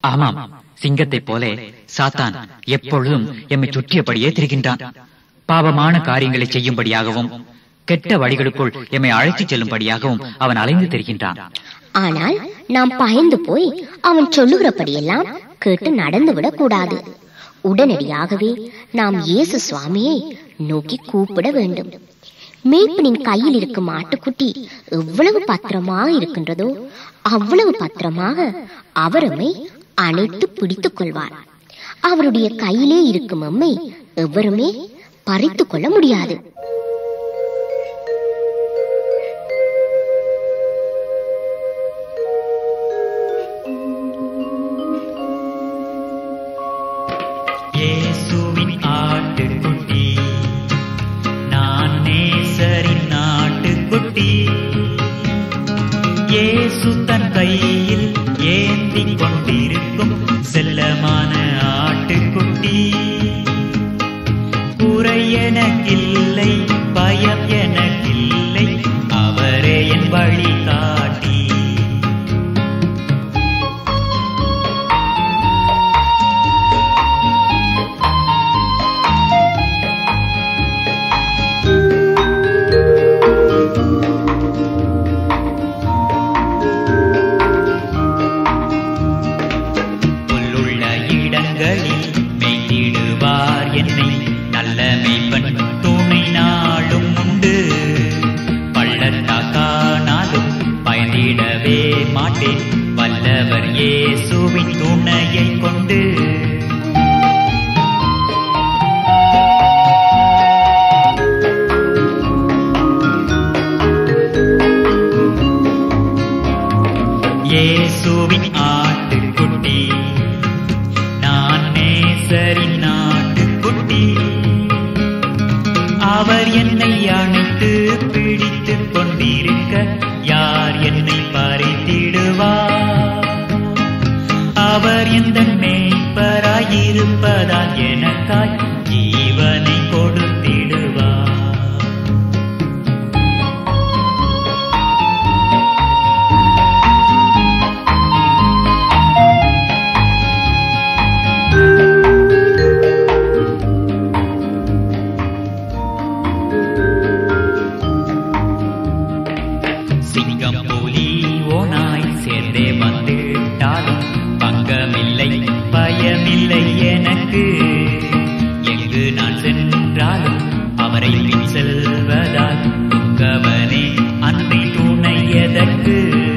ஆமாம் சிங்கத்தைப் போல சாத்தான் எப்பொழுதும் எம்மை சுற்றியபடியே திரிகின்றான் பாவமான காரியங்களை செய்யும்படியாகவும் கெட்ட வழிகளுக்குள் எம்மை அழைத்துச் செல்லும்படியாகவும் அவன் அலைந்து திரிகின்றான் ஆனால் நாம் பயந்து போய் அவன் சொல்லுகிறபடியெல்லாம் கேட்டு நடந்துவிடக் கூடாது உடனடியாகவே நாம் இயேசு சுவாமியை நோக்கி கூப்பிட வேண்டும் மேய்ப்பனின் கையில் இருக்கும் ஆட்டுக்குட்டி எவ்வளவு பத்திரமாக இருக்கின்றதோ அவ்வளவு பத்திரமாக அவரம்மை அணைத்து பிடித்துக் கொள்வார் அவருடைய கையிலே இருக்கும் எம்மை எவருமே பறித்துக் கொள்ள முடியாது இயேசுவின் ஆட்டுக்குட்டி நான் நேசரின் ஆட்டுக்குட்டி இயேசு தன் கையில் ஏந்திக் கொண்டிருக்கும் செல்லமான ஆட்டுக்குட்டி குறை எனக்கில்லை பயம் எனக்கில்லை அவரே என் வழி காட்டி புல்லுள்ள இடங்களில் மேய்த்திடுவார் என்னை நல்ல மேய்ப்பன் துணை நாளும் உண்டு பள்ளத்தாக்கானாலும் பயந்திடவே மாட்டேன் வல்லவர் இயேசுவின் துணையை கொண்டு இயேசுவின் ஆட்டுக்குட்டி நான் நேசரின் ஆட்டுக்குட்டி அவர் என்னை அணைத்து பிடித்துக் கொண்டிருக்க யார் என்னை பறித்திடுவார் அவர் எந்த மேய்ப்பராயிருப்பதால் எனக்காய் ஜீவனை கொடுத்திடுவார் சிங்கம் புலி ஓனாய் சேர்ந்தே வந்துட்டாலும் பங்கமில்லை பயமில்லை எனக்கு எங்கு நான் சென்றாலும் அவரை பின் செல்வதால் துங்கவனே அன்பை துணை எதற்கு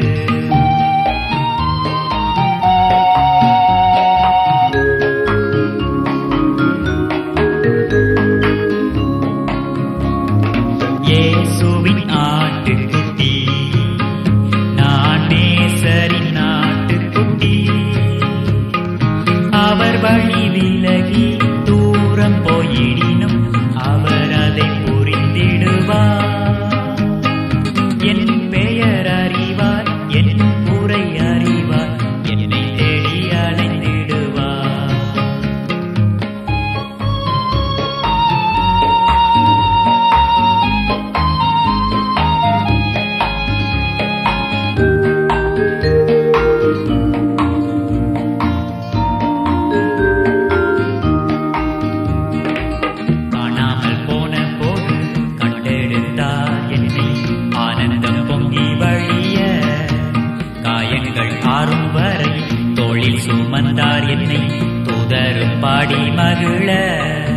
இயேசுவின் ஆட்டுக்குட்டி நான் நேசரின் ஆட்டுக்குட்டி அவர் வழி விலகி தூரம் போயிடினும் அவர் அதை புரிந்திடுவார் என் பெயர் அறிவார் என் குறை அறிவார் என்னை தேடி அலைந்திடுவார் காணாமல் போன போது கண்டெடுத்தார் என்னை ஆனந்தம் பொங்கி வழிய காயங்கள் ஆறும் வரை தோளில் சுமந்தார் என்னை தூதரும் பாடி மகிழ